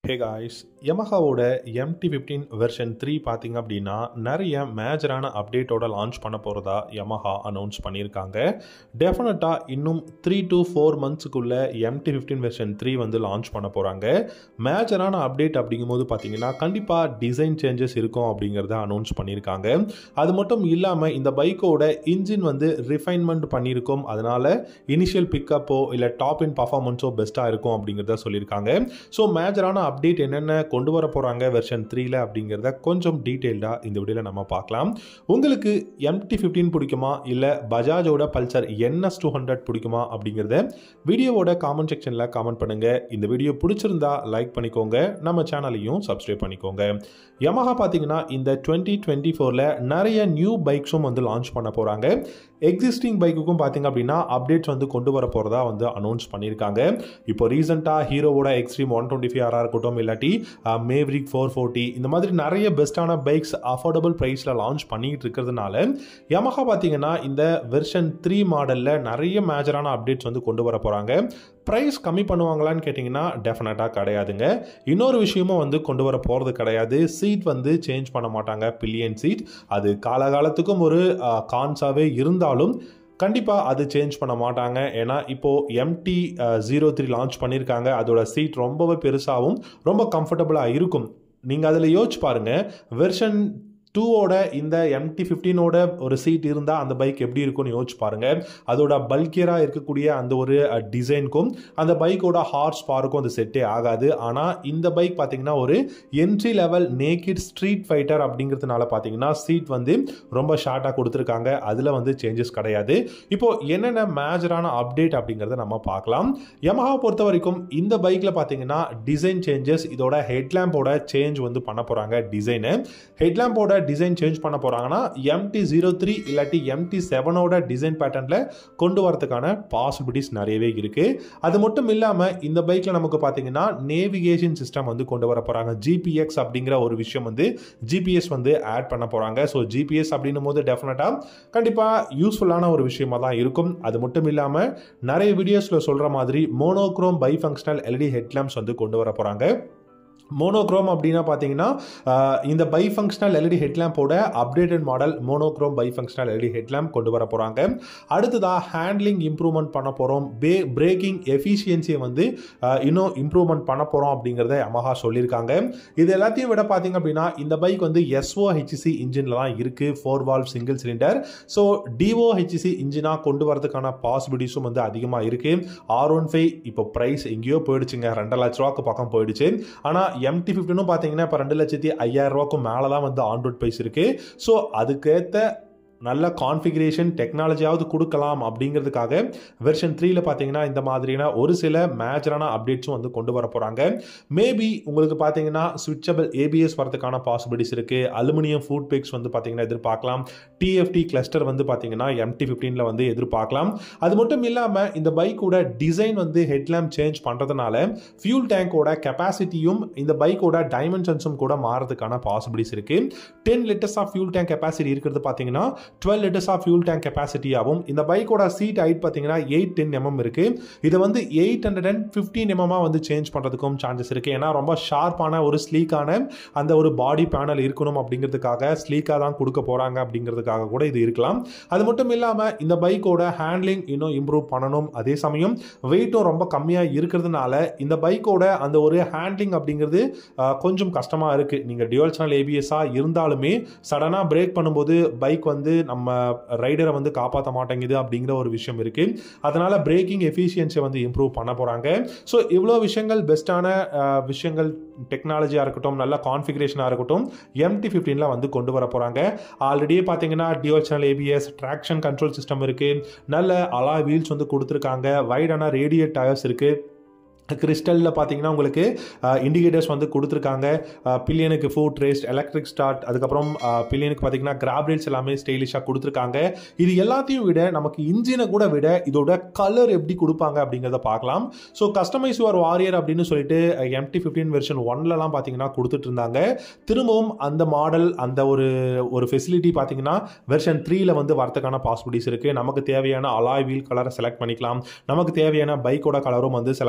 ஹே guys யமஹாவோட MT fifteen version three பார்த்தீங்க அப்படின்னா நிறைய மேஜரான அப்டேட்டோட லான்ச் பண்ண போகிறதா யமஹா அனௌன்ஸ் பண்ணியிருக்காங்க டெஃபினட்டாக இன்னும் த்ரீ டு ஃபோர் மந்த்ஸுக்குள்ள எம்டி ஃபிஃப்டீன் வெர்ஷன் த்ரீ வந்து லான்ச் பண்ண போகிறாங்க மேஜரான அப்டேட் அப்படிங்கும்போது பார்த்தீங்கன்னா கண்டிப்பாக டிசைன் சேஞ்சஸ் இருக்கும் அப்படிங்கிறத அனௌன்ஸ் பண்ணியிருக்காங்க அது மட்டும் இல்லாமல் இந்த பைக்கோட இன்ஜின் வந்து ரிஃபைன்மெண்ட் பண்ணியிருக்கோம் அதனால் இனிஷியல் பிக்கப்போ இல்லை டாப் இன் பர்ஃபார்மன்ஸோ பெஸ்ட்டாக இருக்கும் அப்படிங்கிறத சொல்லியிருக்காங்க ஸோ மேஜரான அப்டேட் என்னென்ன கொண்டு வர போகிறாங்க வெர்ஷன் த்ரீல அப்படிங்கிறத கொஞ்சம் டீட்டெயில்டாக இந்த வீடியோவில் நம்ம பார்க்கலாம் உங்களுக்கு எம்டி ஃபிஃப்டீன் பிடிக்குமா இல்லை பஜாஜோட பல்சர் என்எஸ் டூ ஹண்ட்ரட் பிடிக்குமா அப்படிங்கிறத வீடியோவோட காமெண்ட் செக்ஷனில் காமெண்ட் பண்ணுங்கள் இந்த வீடியோ பிடிச்சிருந்தா லைக் பண்ணிக்கோங்க நம்ம சேனலையும் சப்ஸ்கிரைப் பண்ணிக்கோங்க யமஹா பார்த்தீங்கன்னா இந்த டுவெண்ட்டி டுவெண்ட்டி ஃபோரில் நிறைய நியூ பைக்ஸும் வந்து லான்ச் பண்ண போகிறாங்க எக்ஸிஸ்டிங் பைக்குக்கும் பார்த்தீங்க அப்படின்னா அப்டேட்ஸ் வந்து கொண்டு வர போகிறதா வந்து அனௌன்ஸ் பண்ணியிருக்காங்க இப்போ ரீசெண்டாக ஹீரோவோட எக்ஸ்ட்ரீம் ஒன் டுவெண்ட்டி ஃபைவ் ஆராக இருக்கட்டும் இல்லாட்டி மேவ்ரிக் ஃபோர் ஃபோர்ட்டி இந்த மாதிரி நிறைய பெஸ்ட்டான பைக்ஸ் அஃபோர்டபுள் ப்ரைஸில் லான்ச் பண்ணிட்டு இருக்கிறதுனால யமஹா பார்த்தீங்கன்னா இந்த வெர்ஷன் த்ரீ மாடலில் நிறைய மேஜரான அப்டேட்ஸ் வந்து கொண்டு வர போகிறாங்க ப்ரைஸ் கம்மி பண்ணுவாங்களான்னு கேட்டிங்கன்னா டெஃபினட்டாக கிடையாதுங்க இன்னொரு விஷயமும் வந்து கொண்டு வர போகிறது கிடையாது சீட் வந்து சேஞ்ச் பண்ண மாட்டாங்க பில்லியன் சீட் அது காலகாலத்துக்கும் ஒரு கான்ஸாகவே இருந்தாலும் கண்டிப்பாக அது சேஞ்ச் பண்ண மாட்டாங்க ஏன்னா இப்போது எம்டி ஜீரோ த்ரீ லான்ச் பண்ணியிருக்காங்க அதோட சீட் ரொம்பவே பெருசாகவும் ரொம்ப கம்ஃபர்டபுளாக இருக்கும் நீங்கள் அதில் யோசிச்சு பாருங்கள் வெர்ஷன் டூவோட இந்த எம்டி ஃபிஃப்டீனோட ஒரு சீட் இருந்தால் அந்த பைக் எப்படி இருக்கும்னு யோசிச்சு பாருங்கள் அதோட பல்கியராக இருக்கக்கூடிய அந்த ஒரு டிசைனுக்கும் அந்த பைக்கோட ஹார்ஸ் பாருக்கும் அது செட்டே ஆகாது ஆனால் இந்த பைக் பார்த்தீங்கன்னா ஒரு entry level naked street fighter அப்படிங்கிறதுனால பார்த்தீங்கன்னா சீட் வந்து ரொம்ப ஷார்ட்டாக கொடுத்துருக்காங்க அதில் வந்து சேஞ்சஸ் கிடையாது இப்போ என்னென்ன மேஜரான அப்டேட் அப்படிங்கிறத நம்ம பார்க்கலாம் யமஹா பொறுத்த வரைக்கும் இந்த பைக்கில் பார்த்தீங்கன்னா டிசைன் சேஞ்சஸ் இதோட ஹெட்லாம்போட சேஞ்ச் வந்து பண்ண போகிறாங்க டிசைனு ஹெட்லாம்போட டிசைன் சேஞ்ச் பண்ண போகிறாங்கன்னா எம்டி ஜீரோ த்ரீ இல்லாட்டி எம்டி செவனோட டிசைன் பேட்டர்னில் கொண்டு வரதுக்கான பாசிபிலிட்டிஸ் நிறையவே இருக்குது அது மட்டும் இல்லாமல் இந்த பைக்கில் நமக்கு பார்த்தீங்கன்னா நேவிகேஷன் சிஸ்டம் வந்து கொண்டு வர போகிறாங்க ஜிபிஎக்ஸ் அப்படிங்கிற ஒரு விஷயம் வந்து ஜிபிஎஸ் வந்து ஆட் பண்ண போகிறாங்க ஸோ ஜிபிஎஸ் அப்படின்னும் போது டெஃபினட்டாக கண்டிப்பாக யூஸ்ஃபுல்லான ஒரு விஷயமா தான் இருக்கும் அது மட்டும் இல்லாமல் நிறைய வீடியோஸில் சொல்கிற மாதிரி monochrome bi functional LED headlamps வந்து கொண்டு வர போகிறாங்க மோனோக்ரோம் அப்படின்னா பார்த்தீங்கன்னா இந்த பை ஃபங்க்ஷனல் எல்இடி ஹெட்லாம்போட updated model monochrome bi functional LED headlamp கொண்டு வர போகிறாங்க அடுத்ததாக ஹேண்ட்லிங் இம்ப்ரூவ்மெண்ட் பண்ண போகிறோம் பே பிரேக்கிங் எஃபிஷியன்சியை வந்து இன்னும் இம்ப்ரூவ்மெண்ட் பண்ண போகிறோம் அப்படிங்கிறத யமஹா சொல்லியிருக்காங்க இது எல்லாத்தையும் விட பார்த்தீங்க அப்படின்னா இந்த பைக் வந்து எஸ்ஓ ஹெச்சி இன்ஜினில் தான் இருக்குது four valve single cylinder so DOHC இன்ஜினாக கொண்டு வரதுக்கான பாசிபிலிட்டிஸும் வந்து அதிகமாக இருக்குது ஆர் ஒன் ஃபைவ் இப்போ ப்ரைஸ் எங்கேயோ போயிடுச்சுங்க ரெண்டு லட்ச ரூபாக்கு பக்கம் போயிடுச்சு ஆனால் எம்டி ஃபிஃப்டினும் பார்த்தீங்கன்னா இப்போ ரெண்டு லட்சத்தி ஐயாயிரம் ரூபாய்க்கும் மேலே தான் வந்து ஆண்ட்ராய்ட் ப்ரைஸ் இருக்குது ஸோ அதுக்கேற்ற நல்ல கான்ஃபிகரேஷன் டெக்னாலஜியாவது கொடுக்கலாம் அப்படிங்கிறதுக்காக வெர்ஷன் த்ரீல பார்த்தீங்கன்னா இந்த மாதிரியான ஒரு சில மேஜரான அப்டேட்ஸும் வந்து கொண்டு வர போகிறாங்க மேபி உங்களுக்கு பார்த்தீங்கன்னா சுவிட்சபிள் ஏபிஎஸ் வரதுக்கான பாசிபிலிட்டிஸ் இருக்குது அலுமினியம் ஃபுட் பேக்ஸ் வந்து பார்த்தீங்கன்னா எதிர்பார்க்கலாம் டிஎஃப்டி கிளஸ்டர் வந்து பார்த்தீங்கன்னா எம்டி ஃபிஃப்டீனில் வந்து எதிர்பார்க்கலாம் அது மட்டும் இல்லாமல் இந்த பைக்கோட டிசைன் வந்து ஹெட்லாம்ப் சேஞ்ச் பண்ணுறதுனால ஃபியூல் டேங்கோட கெப்பாசிட்டியும் இந்த பைக்கோட டைமென்ஷன்ஸும் கூட மாறதுக்கான பாசிபிலிட்டிஸ் இருக்குது ten litres of fuel tank capacity இருக்கிறது பார்த்தீங்கன்னா twelve litres of fuel tank கெப்பாசிட்டியாகவும் இந்த பைக்கோட சீட் ஹைட் பார்த்தீங்கன்னா எயிட் டென் எம்எம் இருக்கு இதை வந்து எயிட் ஹண்ட்ரட் அண்ட் ஃபிஃப்டீன் எம்எம்மா வந்து சேஞ்ச் பண்ணுறதுக்கும் சான்சஸ் இருக்கு ஏன்னா ரொம்ப ஷார்ப்பான ஒரு ஸ்லீக்கான அந்த ஒரு பாடி பேனல் இருக்கணும் அப்படிங்கிறதுக்காக ஸ்லீக்காக தான் கொடுக்க போகிறாங்க அப்படிங்கிறதுக்காக கூட இது இருக்கலாம் அது மட்டும் இல்லாமல் இந்த பைக்கோட ஹேண்ட்லிங் இன்னும் இம்ப்ரூவ் பண்ணணும் அதே சமயம் வெயிட்டும் ரொம்ப கம்மியாக இருக்கிறதுனால இந்த பைக்கோட அந்த ஒரு ஹேண்ட்லிங் அப்படிங்கிறது கொஞ்சம் கஷ்டமாக இருக்குது நீங்கள் டியூவல் சேனல் ஏபிஎஸ்ஸாக இருந்தாலுமே சடனாக பிரேக் பண்ணும்போது பைக் வந்து நம்ம ரைடரை வந்து காப்பாற்ற மாட்டேங்குது அப்படிங்கிற ஒரு விஷயம் இருக்கு அதனால பிரேக்கிங் எஃபிஷியன்சியை வந்து இம்ப்ரூவ் பண்ண போறாங்க ஸோ இவ்வளோ விஷயங்கள் பெஸ்ட்டான விஷயங்கள் டெக்னாலஜியாக இருக்கட்டும் நல்ல கான்ஃபிகரேஷனாக இருக்கட்டும் எம்டி ஃபிஃப்டீனில் வந்து கொண்டு வர போகிறாங்க ஆல்ரெடியே பார்த்தீங்கன்னா dual channel ABS traction control system இருக்குது நல்ல அலா வீல்ஸ் வந்து கொடுத்துருக்காங்க வைடான ரேடியட் டயர்ஸ் இருக்குது கிறிஸ்டலில் பார்த்தீங்கன்னா உங்களுக்கு இண்டிகேட்டர்ஸ் வந்து கொடுத்துருக்காங்க பில்லியனுக்கு ஃபுட் ரேஸ்ட் எலக்ட்ரிக் ஸ்டார்ட் அதுக்கப்புறம் பில்லியனுக்கு பார்த்தீங்கன்னா கிராப் ரேட்ஸ் எல்லாமே ஸ்டைலிஷாக கொடுத்துருக்காங்க இது எல்லாத்தையும் விட நமக்கு இன்ஜினை கூட விட இதோட கலர் எப்படி கொடுப்பாங்க அப்படிங்கிறத பார்க்கலாம் ஸோ கஸ்டமைஸ் யுவர் வாரியர் அப்படின்னு சொல்லிட்டு எம்டி ஃபிஃப்டீன் வெர்ஷன் ஒன்லலாம் பார்த்தீங்கன்னா கொடுத்துட்டு இருந்தாங்க திரும்பவும் அந்த மாடல் அந்த ஒரு ஒரு ஃபெசிலிட்டி பார்த்தீங்கன்னா வெர்ஷன் த்ரீல வந்து வரதுக்கான பாசிபிலிட்டிஸ் இருக்குது நமக்கு தேவையான அலாய் வீல் கலரை செலக்ட் பண்ணிக்கலாம் நமக்கு தேவையான பைக்கோட கலரும் வந்து செலக்ட் பண்ணிக்கலாம்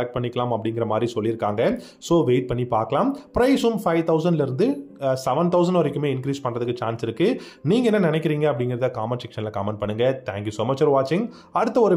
பண்ணலாம் அப்படிங்கிற மாதிரி சொல்லியிருக்காங்க ஸோ வெயிட் பண்ணி பார்க்கலாம் ப்ரைஸும் ஃபைவ் தௌசண்ட்லேருந்து செவன் தௌசண்ட் வரைக்குமே இன்க்ரீஸ் பண்ணுறதுக்கு சான்ஸ் இருக்குது நீங்கள் என்ன நினைக்கிறீங்க அப்படிங்கிறத காமெண்ட் செக்ஷனில் காமெண்ட் பண்ணுங்கள் தேங்க்யூ ஸோ மச் ஃபார் வாட்சிங் அடுத்த ஒரு